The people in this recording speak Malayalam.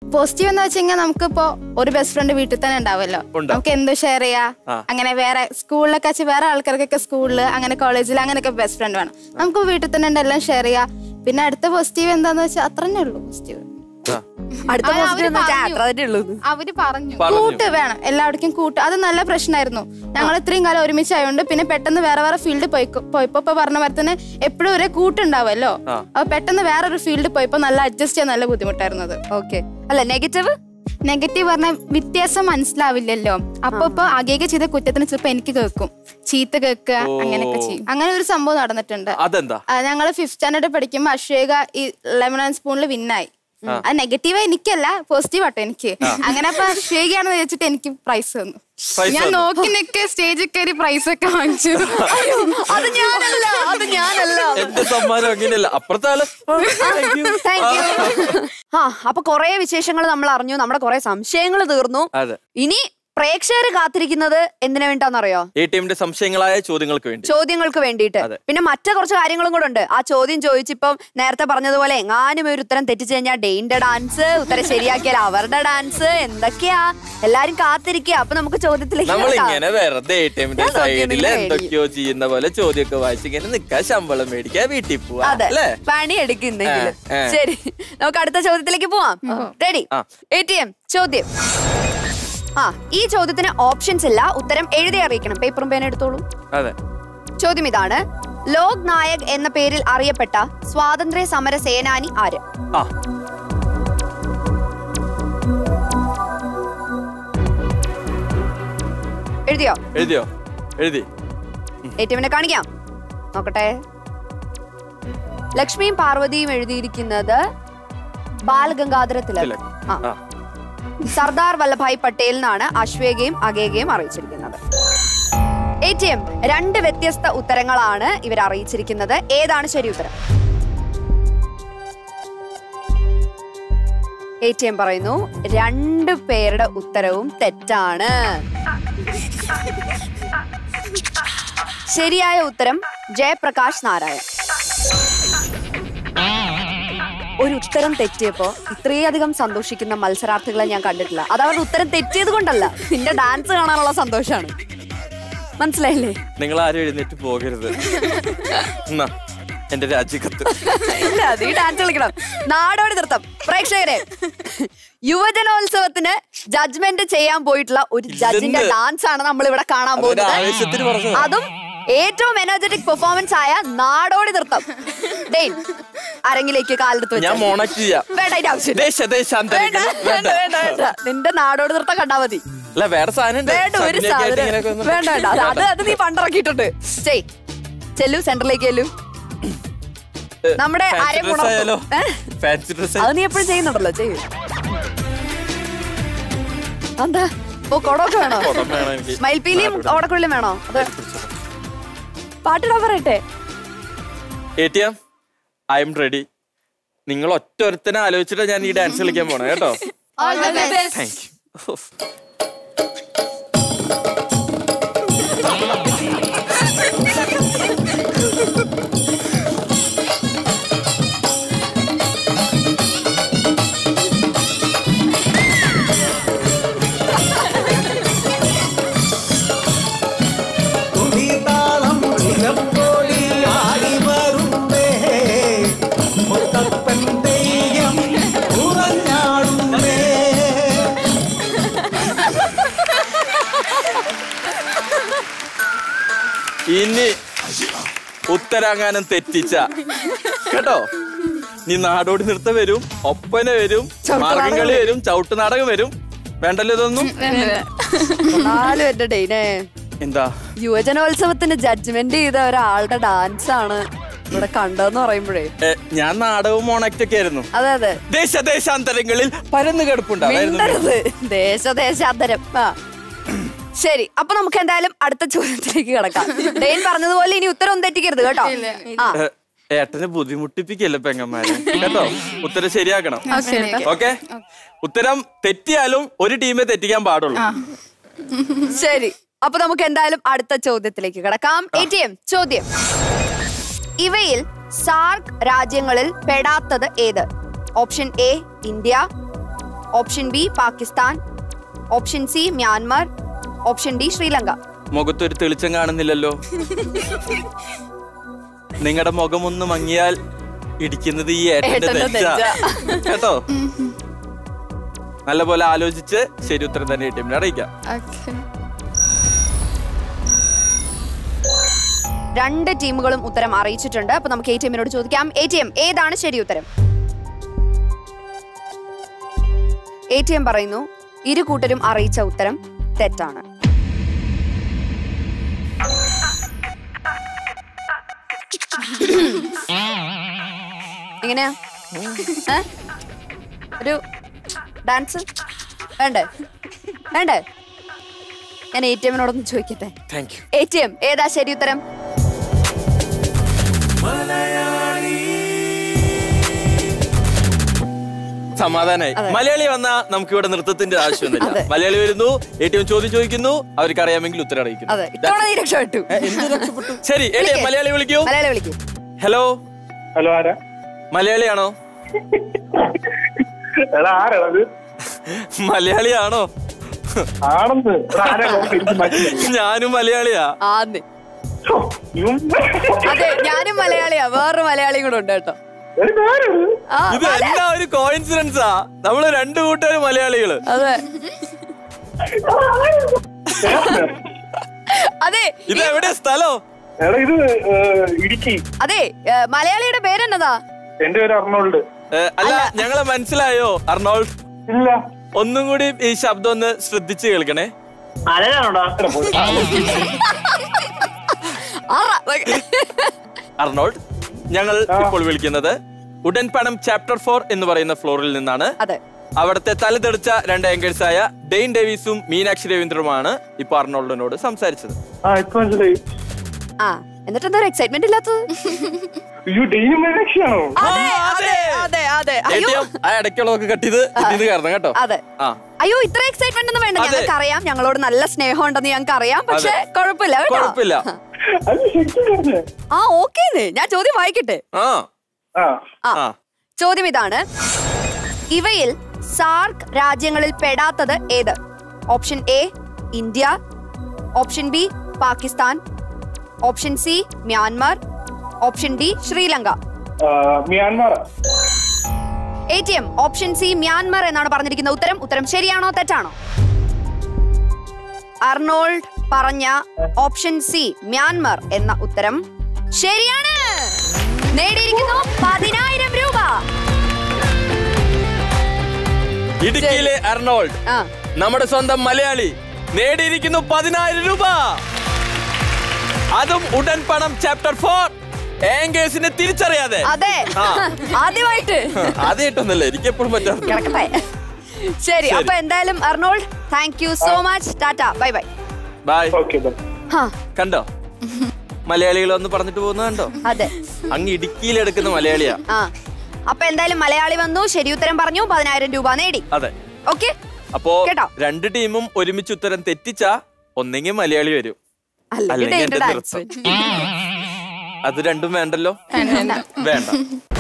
പോസിറ്റീവ് എന്ന് വെച്ച് കഴിഞ്ഞാൽ നമുക്കിപ്പോ ഒരു ബെസ്റ്റ് ഫ്രണ്ട് വീട്ടിൽ തന്നെ ഉണ്ടാവുമല്ലോ ഉണ്ട്. നമുക്ക് എന്ത് ഷെയർ ചെയ്യാ ആ. അങ്ങനെ വേറെ സ്കൂളിലൊക്കെ വെച്ച് വേറെ ആൾക്കാർക്കൊക്കെ സ്കൂളിൽ അങ്ങനെ കോളേജിൽ അങ്ങനെയൊക്കെ ബെസ്റ്റ് ഫ്രണ്ട് വേണം നമുക്ക് വീട്ടിൽ തന്നെ ഉണ്ട് എല്ലാം ഷെയർ ചെയ്യാം പിന്നെ അടുത്ത പോസിറ്റീവ് എന്താന്ന് വെച്ചാൽ അത്ര തന്നെ ഉള്ളൂ പോസിറ്റീവ് ആ. അടുത്ത അവര് പോസിറ്റീവ് എന്ന് വെച്ചാൽ പറഞ്ഞു. അത്ര തന്നെ ഉള്ളൂ അവര് പറഞ്ഞു പറഞ്ഞു. കൂട്ട് വേണം എല്ലാവർക്കും കൂട്ട് അത് നല്ല പ്രശ്നമായിരുന്നു ഞങ്ങൾ ഇത്രയും കാലം ഒരുമിച്ചായോണ്ട് പിന്നെ പെട്ടെന്ന് വേറെ വേറെ ഫീൽഡിൽ പോയി പോയപ്പോ ഇപ്പൊ പറഞ്ഞ പോലെ തന്നെ എപ്പോഴും ഒരേ കൂട്ടുണ്ടാവുമല്ലോ ആ. അപ്പൊ പെട്ടെന്ന് വേറൊരു ഫീൽഡിൽ പോയപ്പോ നല്ല അഡ്ജസ്റ്റ് ചെയ്യാൻ നല്ല ബുദ്ധിമുട്ടായിരുന്നത് ഓക്കെ അല്ല നെഗറ്റീവ് നെഗറ്റീവ് പറഞ്ഞ വ്യത്യാസം മനസ്സിലാവില്ലല്ലോ അപ്പൊ ഇപ്പൊ ആകെയൊക്കെ ചെയ്ത കുറ്റത്തിന് ചിലപ്പോ എനിക്ക് കേൾക്കും ചീത്ത കേൾക്കുക ഓ. അങ്ങനെയൊക്കെ ചെയ്യും അങ്ങനെ ഒരു സംഭവം നടന്നിട്ടുണ്ട് അതെന്താ ഞങ്ങൾ ഫിഫ്ത് സ്റ്റാൻഡേർഡ് പഠിക്കുമ്പോൾ അശ്വേക ഈ ലെമൺ ആൻഡ് സ്പൂണിൽ വിന്നായി അത് നെഗറ്റീവ് എനിക്കല്ല പോസിറ്റീവ് ആട്ടോ എനിക്ക് അങ്ങനെ അപ്പൊ അശ്വേകയാണെന്ന് വെച്ചിട്ട് എനിക്ക് പ്രൈസ് തന്നു Prize ഞാൻ തന്നു. നോക്കി നിൽക്കെ സ്റ്റേജിൽ കയറി പ്രൈസ് ഒക്കെ വാങ്ങിച്ചു അത് ഞാനല്ല അത് ഞാനല്ല എന്റെ സമ്മാനം അങ്ങനെയല്ല അപ്പുറത്തെ ആള് താങ്ക് യു ആ അപ്പൊ കൊറേ വിശേഷങ്ങൾ നമ്മൾ അറിഞ്ഞു നമ്മുടെ കൊറേ സംശയങ്ങൾ തീർന്നു അതെ ഇനി പ്രേക്ഷകർ കാത്തിരിക്കുന്നത് എന്തിനു വേണ്ടിട്ടാന്നറിയോ ഈ ടീമിന്റെ സംശയങ്ങളായ ചോദ്യങ്ങൾക്ക് വേണ്ടി ചോദ്യങ്ങൾക്ക് വേണ്ടിയിട്ട് അതെ. പിന്നെ മറ്റു കുറച്ച് കാര്യങ്ങളും കൂടെ ഉണ്ട് ആ ചോദ്യം ചോദിച്ചിപ്പം നേരത്തെ പറഞ്ഞതുപോലെ എങ്ങാനും ഒരു ഉത്തരം തെറ്റിച്ചു കഴിഞ്ഞാൽ ഡെയിന്റെ ഡാൻസ് ഉത്തരം ശരിയാക്കിയാൽ അവരുടെ ഡാൻസ് എന്തൊക്കെയാ എല്ലാരും കാത്തിരിക്കുക അപ്പൊ നമുക്ക് ചോദ്യത്തിലേക്ക് നമ്മൾ കിടക്കാം. ഇങ്ങനെ വെറുതെ എ ടി എമ്മിന്റെ ഞാൻ നോക്കി സൈഡിൽ ഇങ്ങനെ എന്തൊക്കെയോ ചെയ്യുന്ന പോലെ ചോദ്യമൊക്കെ വായിച്ച് ഇങ്ങനെ നിക്കാ ശമ്പളം മേടിക്കാ വീട്ടിൽ പോവാ അതെ അല്ലേ പണി എടുക്കുന്നെങ്കിലും ആ, ആ. ശരി നമുക്ക് അടുത്ത ചോദ്യത്തിലേക്ക് പോവാം റെഡി ആ. എ ടി എം ചോദ്യം ആ ഈ ചോദ്യത്തിന് ഓപ്ഷൻസ് ഇല്ല ഉത്തരം എഴുതി അറിയിക്കണം പേപ്പറും പേന എടുത്തോളൂ അതെ ചോദ്യം ഇതാണ് ലോക് നായക് എന്ന പേരിൽ അറിയപ്പെട്ട സ്വാതന്ത്ര്യ സമര സേനാനി ആര് ആ എഴുതിയോ എഴുതിയോ എഴുതി എ ടി എമ്മിനെ കാണിക്കാം നോക്കട്ടെ ലക്ഷ്മിയും പാർവതിയും എഴുതിയിരിക്കുന്നത് ബാലഗംഗാധര തിലക് തിലക്. ആ ആ സർദാർ വല്ലഭായ് പട്ടേലിനാണ് അശ്വേകയും അഗേകയും അറിയിച്ചിരിക്കുന്നത് എ ടി എം രണ്ട് വ്യത്യസ്ത ഉത്തരങ്ങളാണ് ഇവർ അറിയിച്ചിരിക്കുന്നത് ഏതാണ് ശരി ഉത്തരം എ ടി എം പറയുന്നു രണ്ട് പേരുടെ ഉത്തരവും തെറ്റാണ് ശരിയായ ഉത്തരം ജയപ്രകാശ് നാരായൺ ഒരു ഉത്തരം തെറ്റിയപ്പോ ഇത്രയധികം സന്തോഷിക്കുന്ന മത്സരാർത്ഥികളെ ഞാൻ കണ്ടിട്ടില്ല അത് അവരുടെ ഉത്തരം തെറ്റിയത് കൊണ്ടല്ല നിന്റെ ഡാൻസ് കാണാനുള്ള സന്തോഷാണ് മനസ്സിലായില്ലേ നിങ്ങൾ ആരും എഴുന്നേറ്റ് പോകരുത് എന്നാ എന്റെ രാജിക്കത്ത് ഇല്ല നീ ഡാൻസ് കളിക്കണം നാടോടി നൃത്തം പ്രേക്ഷകരെ യുവജനോത്സവത്തിന് ജഡ്ജ്മെന്റ് ചെയ്യാൻ പോയിട്ടുള്ള ഒരു ജഡ്ജിന്റെ ഇല്ലെന്ന്. ഡാൻസ് ആണ് നമ്മൾ ഇവിടെ കാണാൻ അതൊരു പോകുന്നത് ആവേശത്തിന് പറഞ്ഞതാ. അതും ഏറ്റവും എനർജറ്റിക് പെർഫോമൻസ് ആയ നാടോടി നൃത്തം ഡെയിൻ അരങ്ങിലേക്ക് കാലെടുത്ത് വെച്ചോ. ഞാൻ മോണക്ട് ചെയ്യാം വേണ്ട അതിന്റെ ആവശ്യമില്ല ദേശ വേണ്ട, ദേശാന്തരങ്ങൾ വേണ്ട, വേണ്ട, വേണ്ട. നിന്റെ നാടോടി നൃത്തം കണ്ടാ മതി അല്ല വേറെ സാധനം ഉണ്ട്. വേണ്ട ഒരു സദ്യയൊക്കെ ആയിട്ട് സാധനം ഇങ്ങനെയൊക്കെ ഒന്ന് വേണ്ട വേണ്ട അത് അത് അത് നീ പണ്ടിറക്കിയിട്ടുണ്ട് ചെയ് ചെല്ലു സെന്ററിലേക്ക് ചെല്ലു നമ്മുടെ Fancy അര dress ആയാലോ ഉണർത്തും. ഏ? ഫാൻസി ഡ്രസ് അത് നീ എപ്പോഴും ചെയ്യുന്നുണ്ടല്ലോ ചെയ്യൂ എന്താ ഓ കൊടമൊക്കെ വേണോ കുടം വേണം എനിക്ക് മയിൽപ്പീലിയും ഓടക്കുള്ളിലും വേണോ അത് പാട്ടിടാൻ പറയട്ടെ A T M I'm ready നിങ്ങൾ ഒറ്റ ഒരുത്തനെ ആലോചിച്ചിട്ട് ഞാൻ ഈ ഡാൻസ് കളിക്കാൻ പോണേ കേട്ടോ താങ്ക് യു തുടിതാളം ചിലപ്പോഴി ആടി വരുന്നേ മുത്തപ്പൻ തെയ്യം ഉറഞ്ഞാടുന്നേ ഇനി ഉത്തരാങ്ങാനം തെറ്റിച്ച കേട്ടോ നീ നാടോടി നൃത്തം വരും ഒപ്പന വരും മാർഗംകളി വരും ചവിട്ട് നാടകം വരും വേണ്ടല്ലോ ഇതൊന്നും നാലും എന്റെ ഡെയിനെ എന്താ യുവജനോത്സവത്തിന് ജഡ്ജ്മെന്റ് ചെയ്ത ഒരാളുടെ ഡാൻസ് ആണ് ഇവിടെ കണ്ടതെന്ന് പറയുമ്പോഴേ ഏ, ഞാൻ നാടകവും മോണക്റ്റ് ഒക്കെ ആയിരുന്നു അതെ അതെ ദേശ ദേശാന്തരങ്ങളിൽ പരന്നു കിടപ്പുണ്ടായിരുന്നു മിണ്ടരുത് ദേശദേശാന്തരം ആ ശരി അപ്പൊ നമുക്ക് എന്തായാലും അടുത്ത ചോദ്യത്തിലേക്ക് കിടക്കാം ഡെയിൻ പറഞ്ഞതുപോലെ ഇനി ഉത്തരം തെറ്റിക്കരുത് കേട്ടോ ആ ഏ, ഏട്ടനെ ബുദ്ധിമുട്ടിപ്പിക്കല്ല പെങ്ങന്മാരെ കേട്ടോ ഉത്തരം ശരിയാക്കണം ഓക്കെ ഉത്തരം തെറ്റിയാലും ഒരു ടീമെ തെറ്റിക്കാൻ പാടുള്ളൂ ശരി അപ്പൊ നമുക്ക് എന്തായാലും അടുത്ത ചോദ്യത്തിലേക്ക് കിടക്കാം എ ടി എം ചോദ്യം ഇവയിൽ സാർക്ക് രാജ്യങ്ങളിൽ പെടാത്തത് ഏത് option A India option B Pakistan option C Myanmar option D Sri മുഖത്തൊരു തെളിച്ചം കാണുന്നില്ലല്ലോ നിങ്ങളുടെ മുഖം ഒന്ന് മങ്ങിയാൽ ഇടിക്കുന്നത് ഈ ഏട്ടന്റെ ഏട്ടന്റെ തെറ്റാ നെഞ്ചാ. കേട്ടോ നല്ലപോലെ ആലോചിച്ച് ശരി ഉത്തരം തന്നെ ടീമിനെ അറിയിക്കാം ഓക്കെ രണ്ട് ടീമുകളും ഉത്തരം അറിയിച്ചിട്ടുണ്ട് അപ്പൊ നമുക്ക് എ ടി എമ്മിനോട് ചോദിക്കാം എ ടി എം ഏതാണ് ശരി ഉത്തരം എ ടി എം പറയുന്നു ഇരു കൂട്ടരും അറിയിച്ച ഉത്തരം തെറ്റാണ് എങ്ങനെയാ ഏ? ഒരു ഡാൻസ് വേണ്ടേ വേണ്ടേ ഞാൻ എ ടി എമ്മിനോടൊന്ന് ചോദിക്കട്ടെ thank you A T M ഏതാ ശരി ഉത്തരം സമാധാനായി അതെ. മലയാളി വന്നാ നമുക്ക് ഇവിടെ നൃത്തത്തിന്റെ ആവശ്യമൊന്നുമില്ല അതെ. മലയാളി വരുന്നു ഏറ്റവും ചോദ്യം ചോദിക്കുന്നു അവർക്ക് അറിയാമെങ്കിൽ ഉത്തരം അറിയിക്കുന്നു അതെ ഇത്തവണ നീ രക്ഷപ്പെട്ടു ഏ, എന്ത് രക്ഷപ്പെട്ടു? ശരി എടി, വിളിക്ക്. മലയാളി വിളിക്കൂ മലയാളി വിളിക്കൂ ഹലോ ഹലോ ആരാ മലയാളിയാണോ എടാ ആരാണത് മലയാളിയാണോ ആണെന്ന് എടാ, ആരാ നോക്ക്, എനിക്ക് മനസ്സിലായി. ഞാനും മലയാളിയാ ആന്ന് ഛോ, ഇവൻ- അതെ ഞാനും മലയാളിയാ വേറൊരു മലയാളിയും കൂടെ ഉണ്ട് കേട്ടോ എടാ, ആരാണ്? ആ, ഇത് എന്നാ ഒരു കോയിൻസിഡൻസാ നമ്മള് രണ്ടു കൂട്ടരും മലയാളികള് അതെ ഏതാണ്? അതെ ഇത് എവിടെ സ്ഥലോ എടാ ഇത് ഏ, ഇടുക്കി അതെ ഏ, മലയാളിയുടെ പേരെന്നതാ എന്റെ പേര് അർണോൾഡ് ഏ, അല്ല ഞങ്ങളെ മനസ്സിലായോ അർണോൾഡ് ഇല്ല ഒന്നും കൂടി ഈ ശബ്ദം ഒന്ന് ശ്രദ്ധിച്ച് കേൾക്കണേ ആരാണോടാ അറ. അർണോൾഡ് ഞങ്ങൾ ഇപ്പോൾ വിളിക്കുന്നത് ഉടൻ പണം ചാപ്റ്റർ ഫോർ എന്ന് പറയുന്ന ഫ്ലോറിൽ നിന്നാണ് അതെ അവിടുത്തെ തലതെറിച്ച രണ്ട് ആങ്കേഴ്സ് ആയ ഡെയിൻ ഡേവിസും മീനാക്ഷി രവീന്ദ്രനുമാണ് ഇപ്പൊ അർണോൾഡിനോട് സംസാരിച്ചത് ആ ഇപ്പൊ മനസ്സിലായി ആ എന്നിട്ട് എന്താ ഒരു എക്സൈറ്റ്മെന്റ് ഇല്ലാത്തത് അയ്യോ ഡെയിനും മീനാക്ഷിയാണോ അതെ ആ, അതെ അതെ അതെ അയ്യോ ATM, ആ ഇടയ്ക്കുള്ളതൊക്കെ കട്ടിയത് ഇത് കാരണം കേട്ടോ അതെ ആ അയ്യോ ഇത്ര എക്സൈറ്റ്മെന്റ് ഒന്നും വേണ്ട അതെ. ഞങ്ങൾക്ക് അറിയാം ഞങ്ങളോട് നല്ല സ്നേഹം ഉണ്ടെന്ന് ഞങ്ങൾക്ക് അറിയാം പക്ഷെ അതെ. കുഴപ്പമില്ല കേട്ടോ കുഴപ്പമില്ല അത് ശരിക്കും പറഞ്ഞേ ആ ഓക്കേന്ന് ഞാൻ ചോദ്യം വായിക്കട്ടെ ആ ആ ആ ആ ചോദ്യം ഇതാണ് ഇവയിൽ സാർക്ക് രാജ്യങ്ങളിൽ പെടാത്തത് ഏത് option A India option B Pakistan option C Myanmar option D Sri ആ, Myanmar A T M option C Myanmar എന്നാണ് പറഞ്ഞിരിക്കുന്ന ഉത്തരം ഉത്തരം ശരിയാണോ തെറ്റാണോ അർണോൾഡ് പറഞ്ഞ ഓപ്ഷൻ സി മ്യാൻമർ എന്ന ഉത്തരം ശരിയാണ് നേടിയിരിക്കുന്നു പതിനായിരം രൂപ ഇടുക്കിയിലെ അർണോൾഡ് ആ നമ്മുടെ സ്വന്തം മലയാളി നേടിയിരിക്കുന്നു പതിനായിരം രൂപ അതും ഉടൻ പണം ചാപ്റ്റർ ഫോർ ഏങ്കേഴ്സിനെ തിരിച്ചറിയാതെ അതെ ആ. ആദ്യമായിട്ട് ആദ്യമായിട്ടൊന്നല്ല എനിക്ക് എപ്പോഴും പറ്റാറ് കിടക്കട്ടെ ശരി അപ്പൊ എന്തായാലും Arnold thank you so much tata bye bye bye okay bye കണ്ടോ മലയാളികൾ ഒന്ന് പറഞ്ഞിട്ട് പോകുന്നത് കണ്ടോ അതെ അങ്ങ് ഇടുക്കിയിലെടുക്കുന്ന മലയാളിയാ ആ അപ്പൊ എന്തായാലും മലയാളി വന്നു ശരി ഉത്തരം പറഞ്ഞു പതിനായിരം രൂപ നേടി അതെ ഓക്കെ അപ്പോ കേട്ടോ? രണ്ട് ടീമും ഒരുമിച്ച് ഉത്തരം തെറ്റിച്ച ഒന്നെങ്കിൽ മലയാളി വരും അല്ലെങ്കിൽ അല്ലെങ്കിൽ എന്റെ എന്റെ ഡാൻസ് നൃത്തം. അത് രണ്ടും വേണ്ടല്ലോ വേണ്ട